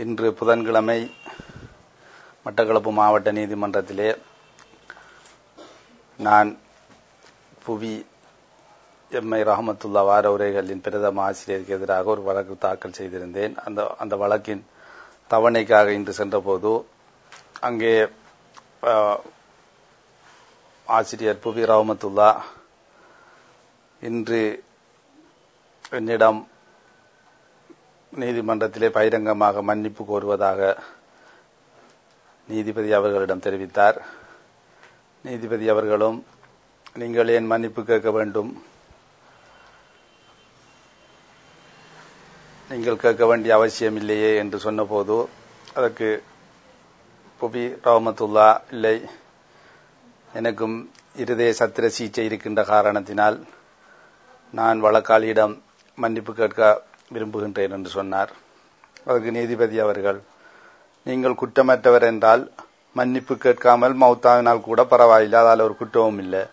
இன்று புதன்கிழமை மட்டக்களப்பு மாவட்ட நீதிமன்றத்திலே நான் புவி எம்ஐ ரஹமத்துல்லா வார உரைகளின் பிரதம ஆசிரியருக்கு எதிராக ஒரு வழக்கு தாக்கல் செய்திருந்தேன் அந்த அந்த வழக்கின் தவணைக்காக இன்று சென்றபோது அங்கே ஆசிரியர் புவி ரஹமத்துல்லா இன்று என்னிடம் நீதிமன்றத்திலே பகிரங்கமாக மன்னிப்பு கோருவதாக நீதிபதி அவர்களிடம் தெரிவித்தார் நீதிபதி அவர்களும் நீங்கள் ஏன் மன்னிப்பு கேட்க வேண்டும் நீங்கள் கேட்க வேண்டிய அவசியம் இல்லையே என்று சொன்னபோது அதற்கு புபி ரஹமத்துல்லா இல்லை எனக்கும் இருதய சத்திர சிகிச்சை இருக்கின்ற காரணத்தினால் நான் வழக்காளியிடம் மன்னிப்பு கேட்க விரும்புகின்றேன் என்று சொன்னார் அதற்கு நீதிபதி அவர்கள் நீங்கள் குற்றமற்றவர் என்றால் மன்னிப்பு கேட்காமல் மௌத்தாவினால் கூட பரவாயில்லை அதால் ஒரு குற்றமும் இல்லை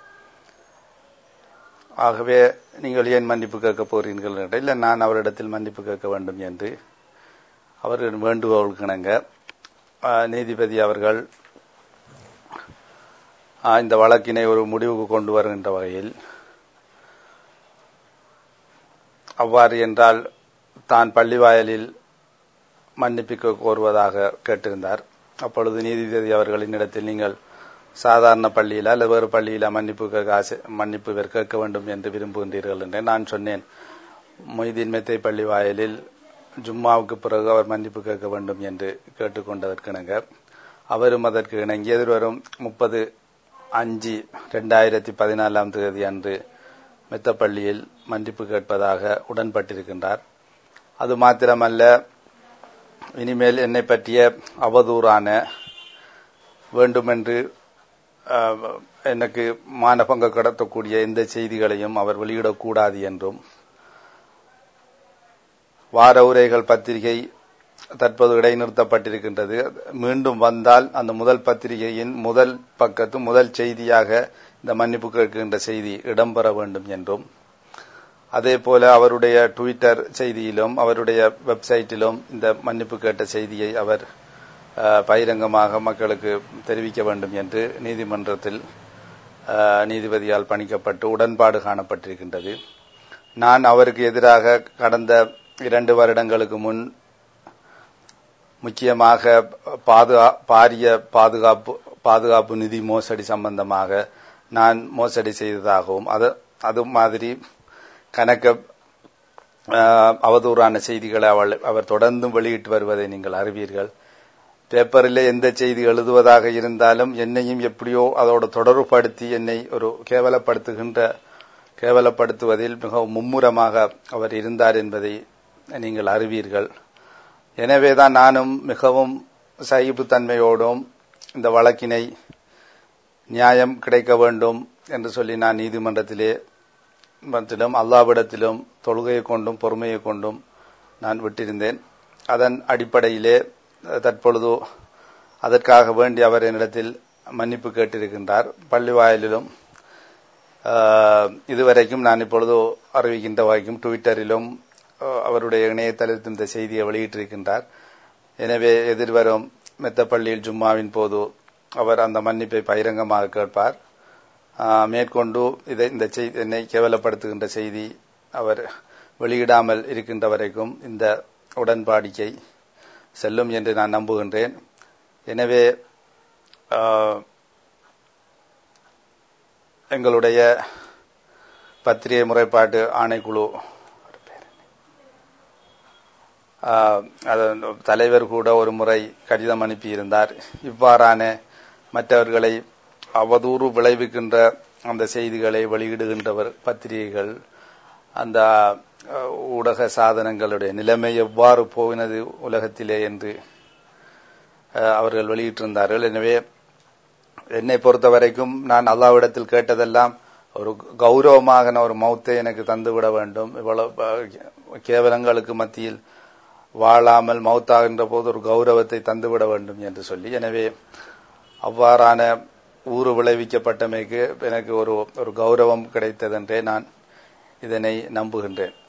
ஆகவே நீங்கள் ஏன் மன்னிப்பு கேட்க போறீர்கள் இல்லை நான் அவரிடத்தில் மன்னிப்பு கேட்க வேண்டும் என்று அவர் வேண்டுகோளுக்கு இணங்க நீதிபதி அவர்கள் இந்த வழக்கினை ஒரு முடிவுக்கு கொண்டு வருகின்ற வகையில் அவ்வாறு என்றால் தான் பள்ளிவாயலில் மன்னிப்பு கோருவதாக கேட்டிருந்தார் அப்பொழுது நீதிபதி அவர்களின் இடத்தில் நீங்கள் சாதாரண பள்ளியில அல்லது வேறு பள்ளியில மன்னிப்பு கேட்க ஆசை மன்னிப்பு கேட்க வேண்டும் என்று விரும்புகின்றீர்கள் என்று நான் சொன்னேன் மொய்தீன் மெத்தை பள்ளி வாயிலில் ஜும்மாவுக்கு பிறகு அவர் மன்னிப்பு கேட்க வேண்டும் என்று கேட்டுக்கொண்டதற்கிணங்க அவரும் அதற்கு இணங்கி எதிர்வரும் முப்பது அஞ்சு ரெண்டாயிரத்தி பதினாலாம் தேதி அன்று மெத்தப்பள்ளியில் மன்னிப்பு கேட்பதாக உடன்பட்டிருக்கின்றார் அது மாத்திரமல்ல இனிமேல் என்னை பற்றிய அவதூறான வேண்டுமென்று எனக்கு மானபங்க கடத்தக்கூடிய எந்த செய்திகளையும் அவர் வெளியிடக்கூடாது என்றும் வார உரைகள் பத்திரிகை தற்போது இடைநிறுத்தப்பட்டிருக்கின்றது மீண்டும் வந்தால் அந்த முதல் பத்திரிகையின் முதல் பக்கத்து முதல் செய்தியாக இந்த மன்னிப்பு கேட்கின்ற செய்தி இடம்பெற வேண்டும் என்றும் அதே போல அவருடைய டுவிட்டர் செய்தியிலும் அவருடைய வெப்சைட்டிலும் இந்த மன்னிப்பு கேட்ட செய்தியை அவர் பகிரங்கமாக மக்களுக்கு தெரிவிக்க வேண்டும் என்று நீதிமன்றத்தில் நீதிபதியால் பணிக்கப்பட்டு உடன்பாடு காணப்பட்டிருக்கின்றது நான் அவருக்கு எதிராக கடந்த இரண்டு வருடங்களுக்கு முன் முக்கியமாக பாதுகா பாரிய பாதுகாப்பு பாதுகாப்பு நிதி மோசடி சம்பந்தமாக நான் மோசடி செய்ததாகவும் அது அது மாதிரி கணக்க அவதூறான செய்திகளை அவள் அவர் தொடர்ந்து வெளியிட்டு வருவதை நீங்கள் அறிவீர்கள் பேப்பரில் எந்த செய்தி எழுதுவதாக இருந்தாலும் என்னையும் எப்படியோ அதோடு தொடர்புபடுத்தி என்னை ஒரு கேவலப்படுத்துகின்ற கேவலப்படுத்துவதில் மிகவும் மும்முரமாக அவர் இருந்தார் என்பதை நீங்கள் அறிவீர்கள் எனவேதான் நானும் மிகவும் சகிப்புத்தன்மையோடும் இந்த வழக்கினை நியாயம் கிடைக்க வேண்டும் என்று சொல்லி நான் நீதிமன்றத்திலே மத்திலும் அல்லாவிடத்திலும் தொழுகையை கொண்டும் பொறுமையை கொண்டும் நான் விட்டிருந்தேன் அதன் அடிப்படையிலே தற்பொழுது அதற்காக வேண்டி அவர் என்னிடத்தில் மன்னிப்பு கேட்டிருக்கின்றார் பள்ளி வாயிலிலும் இதுவரைக்கும் நான் இப்பொழுது அறிவிக்கின்ற வரைக்கும் டுவிட்டரிலும் அவருடைய இணையதளத்தில் இந்த செய்தியை வெளியிட்டிருக்கின்றார் எனவே எதிர்வரும் மெத்தப்பள்ளியில் ஜும்மாவின் போது அவர் அந்த மன்னிப்பை பகிரங்கமாக கேட்பார் மேற்கொண்டு இதை இந்த செய்தி என்னை கேவலப்படுத்துகின்ற செய்தி அவர் வெளியிடாமல் இருக்கின்ற வரைக்கும் இந்த உடன்பாடிக்கை செல்லும் என்று நான் நம்புகின்றேன் எனவே எங்களுடைய பத்திரிகை முறைப்பாட்டு ஆணைக்குழு தலைவர் கூட ஒரு முறை கடிதம் அனுப்பியிருந்தார் இவ்வாறான மற்றவர்களை அவதூறு விளைவிக்கின்ற அந்த செய்திகளை வெளியிடுகின்றவர் பத்திரிகைகள் அந்த ஊடக சாதனங்களுடைய நிலைமை எவ்வாறு போகினது உலகத்திலே என்று அவர்கள் வெளியிட்டிருந்தார்கள் எனவே என்னை பொறுத்த வரைக்கும் நான் அல்லாவிடத்தில் கேட்டதெல்லாம் ஒரு கௌரவமாக ஒரு மௌத்தை எனக்கு தந்துவிட வேண்டும் இவ்வளவு கேவலங்களுக்கு மத்தியில் வாழாமல் மௌத்தாகின்ற போது ஒரு கௌரவத்தை தந்துவிட வேண்டும் என்று சொல்லி எனவே அவ்வாறான ஊறு விளைவிக்கப்பட்டமைக்கு எனக்கு ஒரு ஒரு கௌரவம் கிடைத்ததென்றே நான் இதனை நம்புகின்றேன்